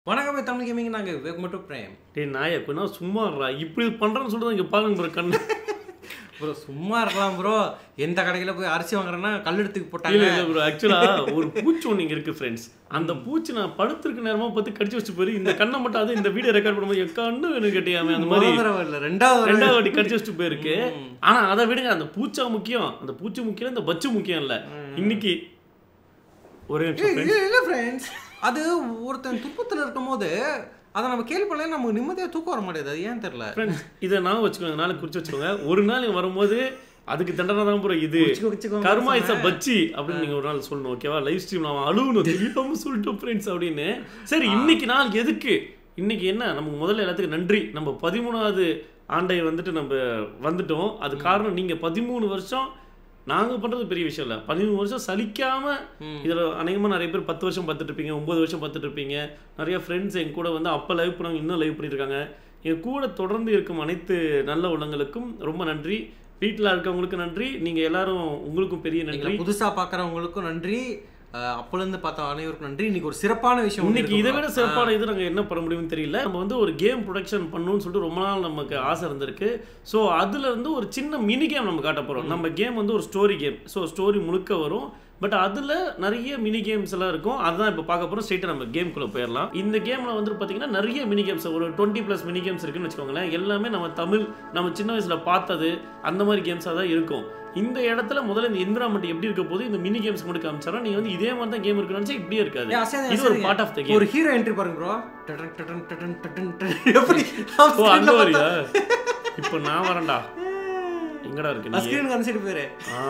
வணக்கம் தமிழ் கேமிங் நாங்கள் விவேக் மட்டும் பிரேம் டேய் நாய கொஞ்ச சும்மா இருடா இப்படி பண்றேன்னு சொல்லிட்டு இங்க பாருங்க ப்ரோ கண்ணு ப்ரோ சும்மா இருக்கலாம் ப்ரோ எந்த கடையில் போய் அரிசி வாங்குறேன்னா கல்லெடுத்துக்கு இல்ல போட்டாங்க இல்ல ப்ரோ ஆக்சுவலா ஒரு பூச்சி ஒன்று இங்க இருக்கு ஃப்ரெண்ட்ஸ் அந்த பூச்சி நான் படுத்திருக்க நேரமா பார்த்து கடிச்சு வச்சு போயிரு இந்த கண்ணை மட்டும் அது இந்த வீடியோ ரெக்கார்ட் பண்ணும்போது என் கண்ணு வேணும் கேட்டியாமே அந்த மாதிரி முதல் தடவை இல்லை ரெண்டாவது தடவை ரெண்டாவது வாட்டி கடிச்சு வச்சுட்டு போயிருக்கு ஆனா அதை விடுங்க அந்த பூச்சா முக்கியம் அந்த பூச்சி முக்கியம் இந்த பச்சு முக்கியம் இல்ல இன்னைக்கு ஒரே நிமிஷம் friends. இல்லை ஃப்ரெண்ட்ஸ் அது ஒருத்தன் துப்பத்தில் இருக்கும்போது அதை நம்ம கேள்வி பண்ணல நமக்கு நிம்மதியாக தூக்கம் வர மாட்டேது அது ஏன் தெரியல ஃப்ரெண்ட்ஸ் இதை நான் வச்சுக்கோங்க நாளை குறிச்சு வச்சுக்கோங்க ஒரு நாள் இங்க வரும்போது அதுக்கு தண்டனை தான் ப்ரோ இது வச்சுக்கோ, வச்சுக்கோ. கர்மா இஸ் பச்சி அப்படின்னு நீங்க ஒரு நாள் சொல்லணும் ஓகேவா லைவ் ஸ்ட்ரீம் நான் அழுவணும் தெரியாம சொல்லிட்டோம் ஃப்ரெண்ட்ஸ் அப்படின்னு சரி இன்னைக்கு நாள் எதுக்கு இன்னைக்கு என்ன நமக்கு முதல்ல எல்லாத்துக்கும் நன்றி நம்ம பதிமூணாவது ஆண்டை வந்துட்டு நம்ம வந்துட்டோம் அது காரணம் நீங்க பதிமூணு வருஷம் நாங்க பண்றது பெரிய விஷயம் இல்ல பதிமூணு வருஷம் சலிக்காம இதுல அநேகமா நிறைய பேர் பத்து வருஷம் பார்த்துட்டு இருப்பீங்க ஒன்பது வருஷம் பார்த்துட்டு இருப்பீங்க நிறைய ஃப்ரெண்ட்ஸ் என் கூட வந்து அப்ப லைவ் பண்ணவங்க இன்னும் லைவ் பண்ணியிருக்காங்க என் கூட தொடர்ந்து இருக்கும் அனைத்து நல்ல உள்ளங்களுக்கும் ரொம்ப நன்றி வீட்டில் இருக்கவங்களுக்கு நன்றி நீங்க எல்லாரும் உங்களுக்கும் பெரிய நன்றி எங்களை புதுசாக பார்க்குறவங்களுக்கும் நன்றி அஹ், அப்போலேருந்து பார்த்த அனைவருக்கும் நன்றி இன்னைக்கு ஒரு சிறப்பான விஷயம் ஒண்ணு இன்னைக்கு இருக்கு இதை bro. விட சிறப்பான இது நாங்கள் என்ன பண்ண முடியும்னு தெரியல நம்ம வந்து ஒரு கேம் ப்ரொடக்ஷன் பண்ணணும்னு சொல்லிட்டு ரொம்ப நாள் நமக்கு ஆசை இருந்திருக்கு ஸோ அதுல இருந்து ஒரு சின்ன மினி கேம் நம்ம காட்ட போறோம் நம்ம கேம் வந்து ஒரு ஸ்டோரி கேம் ஸோ ஸ்டோரி முழுக்க வரும் பட் அதுல நிறைய மினி கேம்ஸ் எல்லாம் இருக்கும் அதுதான் இப்போ பார்க்க போறோம் ஸ்ட்ரெயிட்டாக நம்ம கேம்குள்ளே போயிடலாம் இந்த கேம்ல வந்து பார்த்தீங்கன்னா நிறைய மினி கேம்ஸ் ஒரு டுவெண்ட்டி ப்ளஸ் மினி கேம்ஸ் இருக்குன்னு வச்சுக்கோங்களேன் எல்லாமே நம்ம தமிழ் நம்ம சின்ன வயசுல பார்த்தது அந்த மாதிரி கேம்ஸாக தான் இருக்கும் இந்த இடத்துல முதல்ல இந்த என்விரான்மெண்ட் எப்படி இருக்க போது இந்த மினி கேம்ஸ் மட்டும் காமிச்சாரா நீங்க வந்து இதே மாதிரி தான் கேம் இருக்குன்னு நினைச்சா இப்படியே இருக்காது ஏய், அசையாதீங்க, இது ஒரு அசையாதீங்க. பார்ட் ஆஃப் த கேம் ஒரு ஹீரோ என்ட்ரி பாருங்க ப்ரோ டடன் டடன் டடன் டடன் டடன் எப்படி ஓ அங்க வரியா இப்போ நான் வரேன்டா எங்கடா இருக்கு நீ ஸ்கிரீனுக்கு அந்த சைடு பேரு ஆ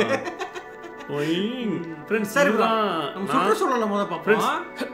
ஒயிங் ஃப்ரெண்ட்ஸ் சரி bro. இதுதான் நம்ம நான் சுற்றுச்சூழல முத பார்ப்போம்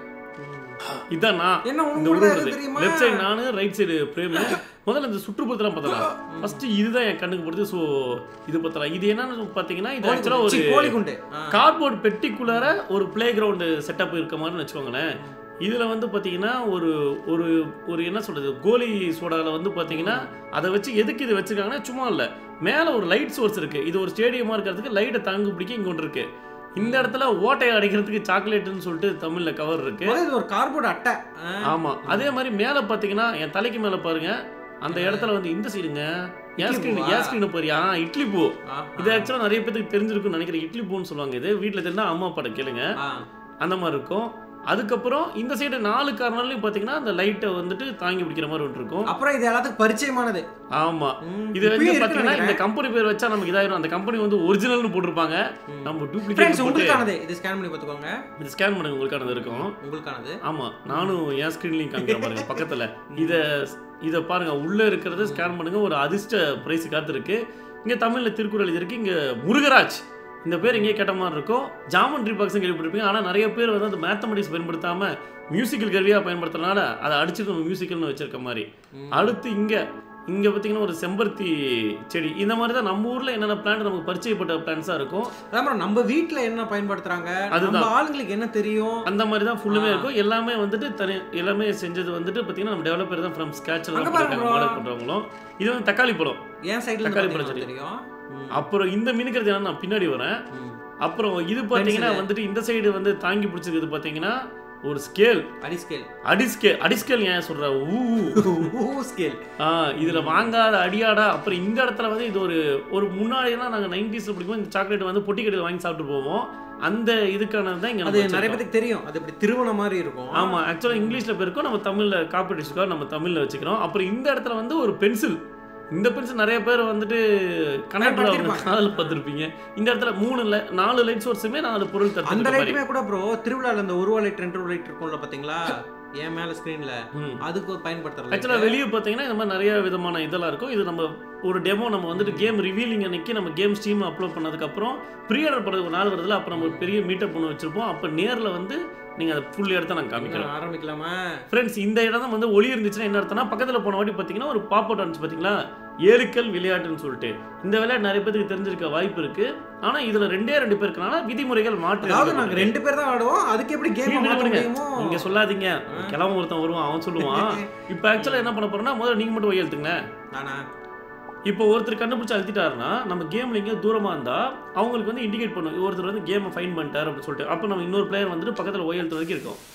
இதான் நான் என்ன இந்த உங்களுக்கு உருவம் தெரியுமா? லெஃப்ட் சைடு நானு ரைட் சைடு பிரேம் முதல்ல இந்த சுற்றுப்புறத்தெல்லாம் பார்த்தலாம் ஃபர்ஸ்ட் இதுதான் என் கண்ணுக்கு படுது ஸோ இது பார்த்தலாம் இது என்னன்னு பார்த்தீங்கன்னா இது ஆக்சுவலாக ஒரு சி, கோழி குண்டு ஆ. கார்ட்போர்ட் பெட்டிக்குள்ளார ஒரு பிளே கிரவுண்டு செட்டப் இருக்க மாதிரி வச்சுக்கோங்களேன் இதில் வந்து பார்த்தீங்கன்னா ஒரு ஒரு ஒரு என்ன சொல்றது கோலி சோடாவில் வந்து பார்த்தீங்கன்னா அதை வச்சு எதுக்கு இது வச்சிருக்காங்கன்னா சும்மா இல்லை மேலே ஒரு லைட் சோர்ஸ் இருக்கு இது ஒரு ஸ்டேடியமாக இருக்கிறதுக்கு லைட்டை தாங்கு பிடிக்க இங்கே ஒன்று இருக்கு இந்த இடத்துல ஓட்டையை அடைக்கிறதுக்கு சாக்லேட்டுன்னு சொல்லிட்டு தமிழில் கவர் இருக்கு முதல்ல இது ஒரு கார்போர்ட் அட்டை ஆ. ஆமா அதே மாதிரி மேலே பார்த்தீங்கன்னா என் தலைக்கு மேலே பாருங்க அந்த இடத்துல வந்து இந்த சைடுங்க ஏன் இட்லி ஸ்கிரீன் பூவா? ஏன் ஸ்கிரீன் போறியா ஆ, இட்லி பூ ஆ, இது ஆக்சுவலாக நிறைய பேருக்கு தெரிஞ்சிருக்கும்னு நினைக்கிறேன் இட்லி பூன்னு சொல்லுவாங்க இது வீட்டில் தெரிஞ்சா அம்மா அப்பாட கேளுங்க ஆ. அந்த மாதிரி இருக்கும் அதுக்கப்புறம் இந்த சைடு நாலு கார்னர்லையும் பார்த்தீங்கன்னா அந்த லைட்டை வந்துட்டு தாங்கி பிடிக்கிற மாதிரி ஒன்று இருக்கும் அப்புறம் இது எல்லாத்துக்கும் பரிச்சயமானது ஆமா ம், இது இப்பயும் வந்து இருக்குன்னு பார்த்தீங்கன்னா இந்த நினைக்கிறேன். கம்பெனி பேர் வச்சா நமக்கு இதாயிரும் அந்த கம்பெனி வந்து ஒரிஜினல்னு போட்டிருப்பாங்க நம்ம Friends, டூப்ளிகேட் போட்டு உங்களுக்கானது இது ஸ்கேன் பண்ணி பார்த்துக்கோங்க இது ஸ்கேன் பண்ணுங்க உங்களுக்கானது இருக்கும் உங்களுக்கானது ஆமா நானும் என் ஸ்கிரீன்லையும் காமிக்கிற பாருங்க பக்கத்துல இத இத பாருங்க உள்ள இருக்கிறத ஸ்கேன் பண்ணுங்க ஒரு அதிர்ஷ்ட பிரைஸ் காத்திருக்கு இங்க தமிழ்ல திருக்குறள் இது இருக்கு இங்க முருகராஜ் இந்த பேர் எங்கேயே கேட்ட மாதிரி இருக்கும் ஜாமண்ட்ரி பாக்ஸும் கேள்விப்பட்டிருப்பீங்க ஆனா நிறைய பேர் வந்து அந்த மேத்தமெட்டிக்ஸ் பயன்படுத்தாம மியூசிக்கல் கருவியா பயன்படுத்துறதுனால அதை அடிச்சுட்டு நம்ம மியூசிக்கல்னு வச்சிருக்க மாதிரி அடுத்து இங்க இங்க பாத்தீங்கன்னா ஒரு செம்பருத்தி செடி இந்த மாதிரி தான் நம்ம ஊர்ல என்னென்ன பிளான்ட் நமக்கு பரிச்சயப்பட்ட பிளான்ஸா இருக்கும் அதான் bro, நம்ம வீட்ல என்ன பயன்படுத்துறாங்க அதுதான். நம்ம ஆளுங்களுக்கு என்ன தெரியும் அந்த மாதிரி தான் ஃபுல்லுமே ஆ. இருக்கும் எல்லாமே வந்துட்டு தனி எல்லாமே செஞ்சது வந்துட்டு பார்த்தீங்கன்னா நம்ம டெவலப்பர் தான் ஃப்ரம் ஸ்கேட்சில் அங்க தான் பாருங்க பண்ணிருக்காங்க bro. மாடல் பண்ணுறவங்களும் இது வந்து தக்காளி பழம் என் சைடுல தக்காளி இருந்து பழம் பாத்தீங்கன்னா தெரியும் ம். அப்புறம் இந்த மினுக்கிறது என்னன்னா நான் பின்னாடி வரேன் ம். அப்புறம் இது பார்த்தீங்கன்னா Pencil. வந்துட்டு இந்த சைடு வந்து தாங்கி பிடிச்சிருக்குது பார்த்தீங்கன்னா ஒரு ஸ்கேல் அடி ஸ்கேல் அடிஸ்கேல் அடிஸ்கேல் ஏன் சொல்ற ஊ ஊ. ஸ்கேல் ஆ இதுல வாங்காத அடியாடா அப்புறம் இந்த இடத்துல வந்து இது ஒரு ஒரு முன்னாடிலாம் நாங்க நைன்டிஸ்ல படிக்கும்போது இந்த சாக்லேட் வந்து பொட்டி கடையில் வாங்கி சாப்பிட்டு போவோம் அந்த இதுக்கானது தான் இங்க அது நம்ம நிறைய வச்சிருக்கோம். பேருக்கு தெரியும் அது இப்படி திருவண்ண மாதிரி இருக்கும் ஆமா ஆக்சுவலாக இங்கிலீஷ்ல பேருக்கும் நம்ம தமிழ்ல காப்பி அடிச்சுக்கோ நம்ம தமிழ்ல வச்சுக்கிறோம் அப்புறம் இந்த இடத்துல வந்து ஒரு பென்சில் இந்த பென்சில் நிறைய பேர் வந்துட்டு கனெக்டர் பயன்படுத்திருப்பாங்க. காதல் பார்த்துருப்பீங்க இந்த இடத்துல மூணு லை- நாலு லைட் சோர்ஸுமே நாலு பொருள் அந்த தட்டு மாதிரி லைட்டுமே கூட ப்ரோ திருவிழால அந்த ஒரு ரூபா லைட் ரெண்டு ரூபா லைட் இருக்கும்ல பாத்தீங்களா என் மேல ஸ்கிரீன்ல அதுக்கு பயன்படுத்துறேன் ஆக்சுவலாக வெளியே பார்த்தீங்கன்னா இந்த மாதிரி நிறைய விதமான இதெல்லாம் இருக்கும் இது நம்ம ஒரு டெமோ நம்ம வந்துட்டு கேம் ரிவீலிங் அன்னைக்கு நம்ம கேம் ஸ்டீம் அப்லோட் பண்ணதுக்கப்புறம் ப்ரீ ஆர்டர் பண்ணுறது ஒரு நாள் வருதுல அப்போ நம்ம ஒரு பெரிய மீட்டப் பண்ணி வச்சிருப்போம் அப்போ நேரில் வந்து நீங்கள் அதை ஃபுல் இடத்த நாங்கள் காமிக்கிறோம் ஆரம்பிக்கலாமா ஃப்ரெண்ட்ஸ் இந்த இடம் தான் வந்து ஒளி இருந்துச்சுன்னா என்ன அர்த்தம்னா பக்கத்தில் போன வாட்டி பார்த்தீங்கன்னா ஒரு பாப் அவுட் இருந்துச்சு பார்த்தீங்களா ஏரிக்கல் விளையாட்டுன்னு சொல்லிட்டு இந்த விளையாட்டு நிறைய பேருக்கு தெரிஞ்சிருக்க வாய்ப்பு இருக்கு ஆனா இதுல ரெண்டே ரெண்டு பேருக்குனால விதிமுறைகள் மாற்றி அதாவது நாங்க எழுதப்பட்டிருக்கு. ரெண்டு பேர் தான் ஆடுவோம் அதுக்கு எப்படி கேம் நீங்க மாத்த விடுங்க. முடியுமோ நீங்க சொல்லாதீங்க கிளம்ப ஒருத்தன் வருவான் அவன் சொல்லுவான் இப்போ ஆக்சுவலா என்ன பண்ண போறோம்னா முதல்ல நீங்க மட்டும் ஒய் எழுத்துங்க நானா இப்போ ஒருத்தர் கண்டுபிடிச்சு அழுத்திட்டாருன்னா நம்ம கேம்ல எங்கேயோ தூரமா இருந்தா அவங்களுக்கு வந்து இண்டிகேட் பண்ணும் ஒருத்தர் வந்து கேமை ஃபைன் பண்ணிட்டார் அப்படின்னு சொல்லிட்டு அப்போ நம்ம இன்னொரு பிளேயர் வந்துட்டு பக்கத்துல ஒய் எழுத்து வரைக்கும் இருக்கும்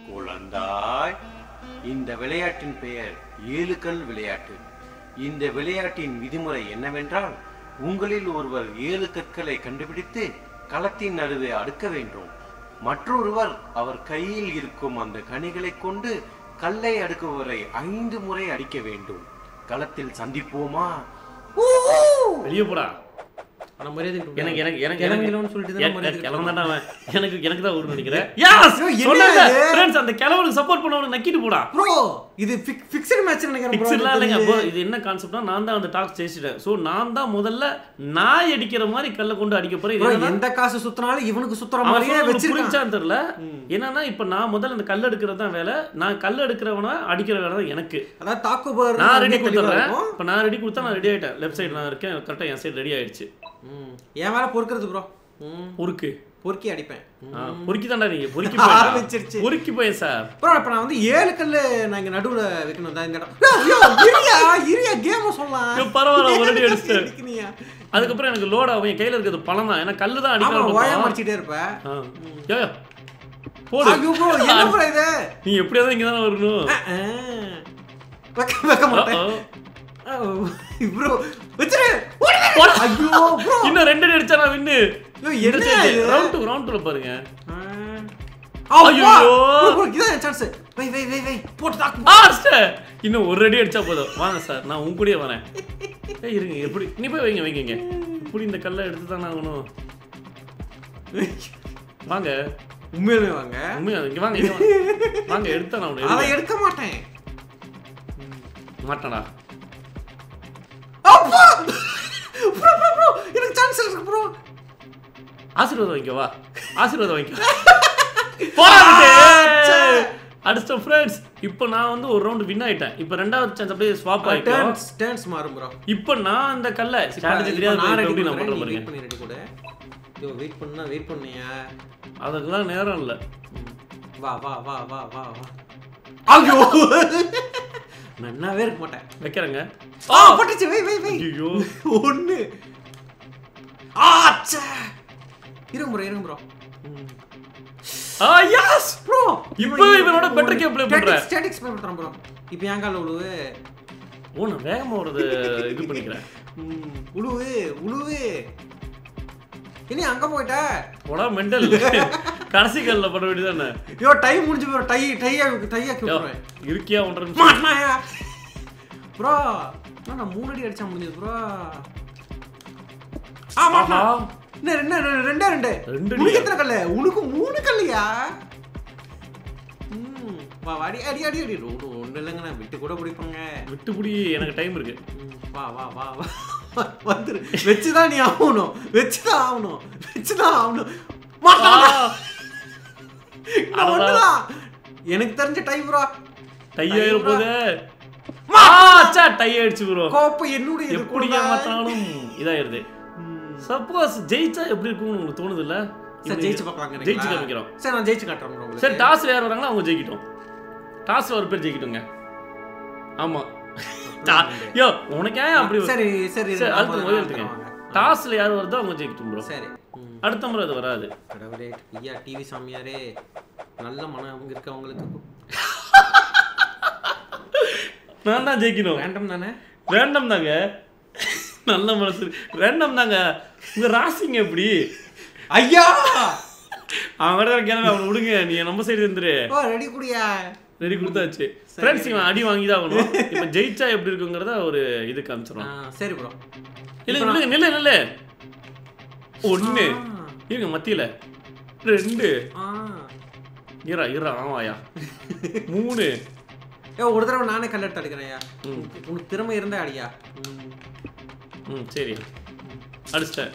குழந்தாய் இந்த விளையாட்டின் பெயர் ஏழு கல் விளையாட்டு இந்த விளையாட்டின் விதிமுறை என்னவென்றால் உங்களில் ஒருவர் ஏழு கற்களை கண்டுபிடித்து களத்தின் நடுவே அடுக்க வேண்டும் மற்றொருவர் அவர் கையில் இருக்கும் அந்த கனிகளை கொண்டு கல்லை அடுக்குவரை ஐந்து முறை அடிக்க வேண்டும் களத்தில் சந்திப்போமா வெளியே போடா ஆனா மரியாதை கொடுங்க. எனக்கு எனக்கு எனக்கு கிளம்பிடுவோம்னு சொல்லிட்டு தானே மரியாதை எனக்கு கிளம்புதான்டா அவன் எனக்கு எனக்கு தான் வரும்னு நினைக்கிறேன் ஐயோ, என்ன இது? ஃப்ரெண்ட்ஸ் அந்த கிழவனுக்கு சப்போர்ட் பண்ணவனுக்கு நக்கிட்டு போடா ப்ரோ இது ஃபிக்ஸ்டு மேட்ச் நினைக்கிறேன் bro. பிக்சர்லாம் இல்லைங்க எனக்கு அப்போ இது என்ன கான்செப்ட்னா நான் தான் அந்த டாக்ஸ் ஜெயிச்சிட்டேன் ஸோ நான் தான் முதல்ல நாய் அடிக்கிற மாதிரி கல்லை கொண்டு அடிக்க போறேன் bro, இது என்னன்னா, எந்த காசு சுத்தினாலும் இவனுக்கு சுத்துற அவன் மாதிரியே சொல்றது வச்சிருக்கான் புரிஞ்சான்னு தெரியல என்னன்னா இப்ப நான் முதல்ல அந்த கல் எடுக்கிறது தான் வேலை நான் கல் எடுக்கிறவன அடிக்கிற வேலை தான் எனக்கு அதாவது தாக்கு பார் நான் ரெடி கொடுத்துட்றேன் இப்போ நான் ரெடி கொடுத்தா நான் ரெடி ஆயிட்டேன் லெஃப்ட் சைடு நான் இருக்கேன் கரெக்டாக என் சைடு ரெடி ஆயிடுச்சு என் மேல பொறுக்கிறது ப்ரோ பொறுக்கு பொறுக்கி அடிப்பேன் ஆ, பொறுக்கி தான்டா நீங்க பொறுக்கி ஆரம்பிச்சிருச்சு. போய் பொறுக்கி போய் சார் ப்ரோ இப்ப நான் வந்து ஏழு கல்லு நான் இங்க நடுவுல வைக்கணும் தான் இந்த இடம் ஐயோ, இரியா இரியா கேம சொல்லலாம் ஐயோ, பரவாயில்ல, ஒரு அடி அடிச்சிட்டேன். அடிக்கினியா? அதுக்கப்புறம் எனக்கு லோட் ஆகும் என் கையில இருக்கிறது பழம் தான் ஏன்னா கல்லு தான் ஆமா ஓயா அடிக்கலாம் மடிச்சிட்டே இருப்ப ஆ. யோ, யோ. போடு ஐயோ ப்ரோ என்ன ப்ரோ இது நீ எப்படியாவது இங்க தானே வரணும் ஆ, வைக்க வைக்க மாட்டேன் Uh-oh. ப்ரோ வச்சிரு ஓடுங்க. போடா. ஐயோ ப்ரோ இன்னும் ரெண்டு அடி அடிச்சா நான் வின்னு ஐயோ, என்ன இது? ரவுண்ட் டூ ரவுண்ட் டூல பாருங்க ஐயோ ஐயோ. ப்ரோ இதான் சான்ஸ் வை வை வை வை போட்டு தாக்கு ஆ, அடிச்சிட்டேன். இன்னும் ஒரு அடி அடிச்சா போதும் வாங்க சார் நான் உங்க கூடயே வரேன் ஏய் இருங்க எப்படி நீ போய் வைங்க வைங்க இப்படி இந்த கல்லை எடுத்து தானே ஆகணும் வாங்க உண்மையிலுமே வாங்க உண்மையா இங்க வாங்க இங்க வாங்க. வாங்க எடுத்தா நான் அதை உன்னை எடுக்க மாட்டேன் மாட்டானா அப்பா ப்ரோ ப்ரோ ப்ரோ எனக்கு சான்ஸ் இருக்கு ப்ரோ ஆசீர்வாதம் வாங்கிக்கோ வா ஆசீர்வாதம் வாங்கிக்கோ போடாதே அடிச்சிட்டோம் ஃப்ரெண்ட்ஸ் இப்போ நான் வந்து ஒரு ரவுண்ட் வின் ஆயிட்டேன் இப்போ ரெண்டாவது சான்ஸ் அப்படியே ஸ்வாப் ஆயிட்டோம் டர்ன்ஸ் டர்ன்ஸ் மாறும் ப்ரோ இப்போ நான் அந்த கல்லை ஸ்ட்ராட்டஜி தெரியாது நான் ரெடி எப்படி நான் பண்றேன் பண்றேன் நீ பாருங்க வெயிட் பண்ணி ரெடி கூட ஐயோ வெயிட் பண்ணா வெயிட் பண்ணியா அதுக்கெல்லாம் நேரம் இல்லை வா வா வா வா வா வா ஐயோ நன்னாவே இருக்க மாட்டேன் வைக்கிறேங்க ஆ பட்டுச்சு வை வை வை ஐயோ ஒண்ணு ஆச்சா இருங்க ப்ரோ இருங்க ப்ரோ ஆ எஸ் ப்ரோ இப்போ இவனோட better game play பண்றேன். ஸ்டாட்டிக்ஸ் ப்ளே பண்றேன் ப்ரோ இப்போ என் கால உழுவு ஓ நான் வேகமா வரது இது பண்ணிக்கிறேன் ம், உழுவு உழுவு இனி அங்க போயிட்ட போடா மெண்டல் கடைசி கல்ல பண்ண வேண்டியதானே ஐயோ டைம் முடிஞ்சு ப்ரோ டை டையா டையாக்கி யோ, விட்டுருவேன் இருக்கியா ஒன்றரை நிமிஷம் மாட்டினாயா ப்ரோ நான் மூணு அடி அடிச்சா முடிஞ்சது ப்ரோ ஆ மாட்டினா ஆஹா. என்ன ரெண்டு ரெண்டு ரெண்டே ரெண்டு ரெண்டு உனக்கு அடியா? எத்தனை கல்லு உனக்கு மூணு கல்லையா ம் வா வா, அடி அடி அடி அடி ஒன்று ஒன்றும் இல்லைங்க நான் விட்டு கூட பிடிப்பேங்க விட்டுப்புடி எனக்கு டைம் இருக்கு ம், வா வா வா வா வந்துரு வச்சுதான் நீ ஆகணும் வச்சுதான் ஆகணும் வச்சுதான் ஆகணும் மாட்டா ஆ, நான் ஒண்ணுதான் எனக்கு தெரிஞ்ச டைம் ப்ரோ டை ஆயிரும் போதே மா. ஆச்சா டை ஆயிடுச்சு ப்ரோ கோப்பை என்னுடைய இது எப்படி கொடுங்க. ஏமாத்தினாலும் இதாயிருது ம். சப்போஸ் ஜெயிச்சா எப்படி இருக்கும்னு உங்களுக்கு தோணுது இல்ல சரி ஜெயிச்சு பார்க்கலாங்க ஜெயிச்சு காமிக்கிறோம் சரி நான் ஜெயிச்சு காட்டுறேன் bro உங்களுக்கு சரி டாஸ்ல யார் வராங்களோ அவங்க ஜெயிக்கிட்டோம் டாஸ்ல ஒரு பேர் ஜெயிக்கிட்டோங்க ஆமா டா- யோ உனக்கு ஏன் அப்படி சரி சரி சரி நான் அடுத்து முதல்ல முதல்ல நான் எடுத்துங்க வாங்க. டாஸ்ல யார் வருதோ அவங்க ஜெயிக்கட்டும் ப்ரோ சரி ம். அடுத்த முறை அது வராது கடவுளே ஐயா டிவி சாமியாரே நல்ல மனம் இருக்கவங்களுக்கு நான் தான் ஜெயிக்கணும் ரேண்டம் தானே ரேண்டம் தாங்க நல்ல மனசு ரேண்டம் தாங்க உங்க ராசிங்க எப்படி ஐயா அவன் வரத கேள்வி அவனை விடுங்க நீ நம்ம சைடு இருந்துரு ஓ ரெடி குடியா ரெடி கொடுத்தாச்சு ஃப்ரெண்ட்ஸ் இவன் அடி வாங்கி தான் ஆகணும் இப்போ ஜெயிச்சா எப்படி இருக்குங்கிறத ஒரு இது ஆ, காமிச்சிடும் சரி ப்ரோ இல்ல இல்ல நில்ல நில்ல ஒண்ணு இருங்க மத்தியில ரெண்டு ஆ இரா இரா ஆமாயா மூணு ஏ ஒரு தடவை நானே கல் எடுத்து அடிக்கிறேன் ஐயா உனக்கு திறமை இருந்தா அடியா ம். ம் சரி அடிச்சிட்டேன்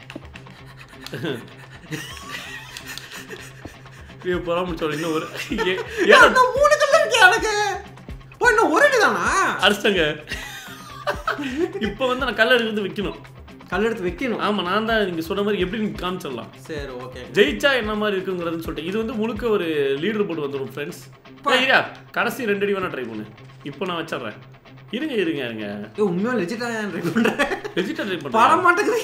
ஐயோ பராமரிச்சோட இன்னும் ஒரு ஏ- ஏன் ஏன் இன்னும் மூணு கல் இருக்கு எனக்கு ஓ இன்னும் ஒரு அடி தானா அடிச்சிட்டங்க இப்போ வந்து நான் கல்ல எடுத்து வைக்கணும் கல் எடுத்து வைக்கணும் ஆமா நான் தான் நீங்க சொன்ன மாதிரி எப்படி நீங்க காமிச்சிடலாம் சரி ஓகே ஜெயிச்சா என்ன மாதிரி இருக்குங்கிறதுன்னு சொல்லிட்டு இது வந்து முழுக்க ஒரு லீடர் போட்டு வந்துடும் ஃப்ரெண்ட்ஸ் ஐயா கடைசி ரெண்டு அடி வேணா ட்ரை பண்ணு இப்போ நான் வச்சிடுறேன் இருங்க இருங்க இருங்க ஏ உண்மையா லெஜிட்டா ட்ரை பண்றேன் வெஜிடல் ட்ரை பட பண்ணுறேன் மாட்டேங்குது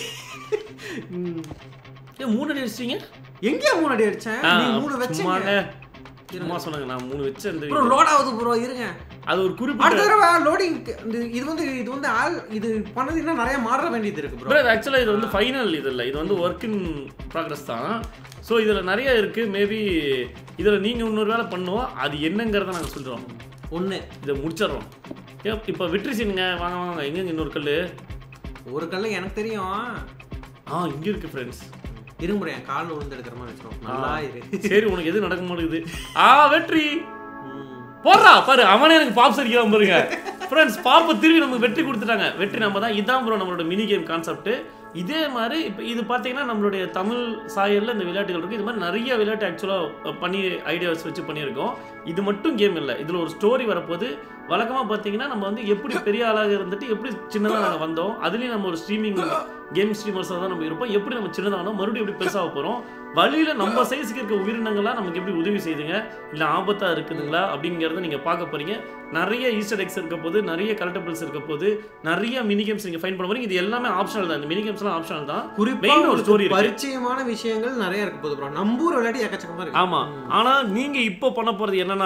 ம். ஏ மூணு அடி அடிச்சிட்டீங்க எங்கேயா மூணு அடி அடிச்சேன் ஆ, நீ மூணு வச்சீங்க சும்மாங்க சும்மா சொன்னாங்க நான் மூணு வச்சு அந்த ப்ரோ லோட் ஆகுது ப்ரோ இருங்க அது ஒரு அடுத்த குறிப்பிட்ட தடவை லோடிங் இது வந்து இது வந்து ஆல் இது பண்ணது இன்னும் நிறைய மாற வேண்டியது இருக்கு ப்ரோ ப்ரோ ஆக்சுவலாக இது வந்து ஃபைனல் இது இல்லை இது வந்து ஒர்க் இன் ப்ராக்ரஸ் தான் ஸோ இதில் நிறைய இருக்குது மேபி இதில் நீங்கள் இன்னொரு வேலை பண்ணுவோம் அது என்னங்கிறத நாங்கள் சொல்கிறோம் ஒண்ணு இதை முடிச்சிடுறோம் ஏன் இப்போ விட்ரி சீனுங்க வாங்க வாங்க எங்கெங்க இன்னொரு கல் ஒரு கல்ல எனக்கு தெரியும் ஆ இங்கே இருக்கு ஃப்ரெண்ட்ஸ் இருங்க bro, என் காலில் விழுந்து எடுக்கிற மாதிரி வச்சுக்கோ நல்லா இரு சரி உனக்கு எது நடக்க மாட்டேங்குது ஆ வெற்றி ம். போடுறா பாரு அவனே எனக்கு பாப்ஸ் அடிக்கிறான் பாருங்க ஃப்ரெண்ட்ஸ் பாப்பை திரும்பி நமக்கு வெற்றி கொடுத்துட்டாங்க வெற்றி நம்ம தான் இதான் ப்ரோ நம்மளோட மினி கேம் கான்செப்ட் இதே மாதிரி இப்போ இது பார்த்தீங்கன்னா நம்மளுடைய தமிழ் சாயலில் இந்த விளையாட்டுகள் இருக்குது இது மாதிரி நிறைய விளையாட்டு ஆக்சுவலாக பண்ணி ஐடியாஸ் வச்சு பண்ணியிருக்கோம் இது மட்டும் கேம் இல்லை இதில் ஒரு ஸ்டோரி வரப்போது வழக்கமாக பார்த்தீங்கன்னா நம்ம வந்து எப்படி பெரிய ஆளாக இருந்துட்டு எப்படி சின்னதாக நாங்கள் வந்தோம் அதுலேயும் நம்ம ஒரு ஸ்ட்ரீமிங் கேம் ஸ்ட்ரீமர்ஸாக தான் நம்ம இருப்போம் எப்படி நம்ம சின்னதானோம் மறுபடியும் எப்படி பெருசாக போகிறோம் வழியில் நம்ம சைஸுக்கு இருக்க உயிரினங்கள்லாம் நமக்கு எப்படி உதவி செய்யுதுங்க இல்லை ஆபத்தாக இருக்குதுங்களா அப்படிங்கிறத நீங்கள் பார்க்க போகிறீங்க நிறைய ஈஸ்டர் எக்ஸ் இருக்க போது நிறைய கலெக்டபிள்ஸ் இருக்க போது நிறைய மினி கேம்ஸ் நீங்கள் ஃபைன் பண்ண போறீங்க இது எல்லாமே ஆப்ஷனல் தான் இந்த மினி கேம்ஸ்லாம் ஆப்ஷனல் தான் குறிப்பா Main ஒரு ஒரு story இருக்கு. பரிச்சயமான விஷயங்கள் நிறைய இருக்கு போது ப்ரோ நம்பூர் விளையாட்டு எக்கச்சக்கமா இருக்கு ஆமா ஆனா நீங்க இப்போ பண்ண போறது என்னன்னா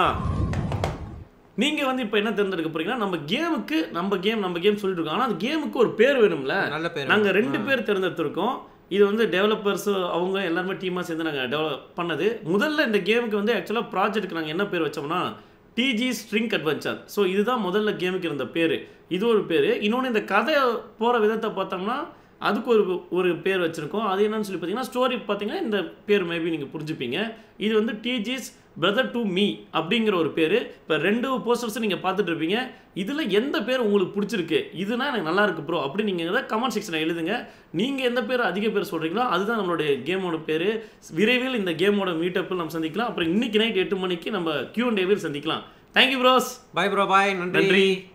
நீங்க வந்து இப்போ என்ன தேர்ந்தெடுக்க போறீங்கன்னா நம்ம கேமுக்கு நம்ம கேம் நம்ம கேம் சொல்லிட்டு இருக்கோம் ஆனா அந்த கேமுக்கு ஒரு பேர் வேணும்ல நல்ல பேர் நாங்க ரெண்டு பேர் தேர்ந்தெடுத்திருக்கோம் இது வந்து டெவலப்பர்ஸ் அவங்க எல்லாருமே டீமாக சேர்ந்து நாங்கள் டெவலப் பண்ணது முதல்ல இந்த கேமுக்கு வந்து ஆக்சுவலாக ப்ராஜெக்ட்டுக்கு நாங்கள் என்ன பேர் வச்சோம்னா டிஜி ஸ்ட்ரிங் அட்வென்ச்சர் ஸோ இதுதான் முதல்ல கேமுக்கு இருந்த பேர் இது ஒரு பேர் இன்னொன்று இந்த கதை போகிற விதத்தை பார்த்தோம்னா அதுக்கு ஒரு ஒரு பேர் வச்சுருக்கோம் அது என்னன்னு சொல்லி பார்த்தீங்கன்னா ஸ்டோரி பார்த்தீங்கன்னா இந்த பேர் மேபி நீங்கள் புரிஞ்சுப்பீங்க இது வந்து டிஜிஸ் பிரதர் டு மீ அப்படிங்கிற ஒரு பேர் இப்போ ரெண்டு போஸ்டர்ஸும் நீங்கள் பார்த்துட்டு இருப்பீங்க இதில் எந்த பேர் உங்களுக்கு பிடிச்சிருக்கு இதுனா எனக்கு நல்லா இருக்கு ப்ரோ அப்படி நீங்கள் எதாவது கமெண்ட் செக்ஷனில் எழுதுங்க நீங்கள் எந்த பேர் அதிக பேர் சொல்கிறீங்களோ அதுதான் நம்மளுடைய கேமோட பேர் விரைவில் இந்த கேமோட மீட்டப்பில் நம்ம சந்திக்கலாம் அப்புறம் இன்னைக்கு நைட் எட்டு மணிக்கு நம்ம கியூ அண்ட் சந்திக்கலாம் thank you bros bye bro bye நன்றி நன்றி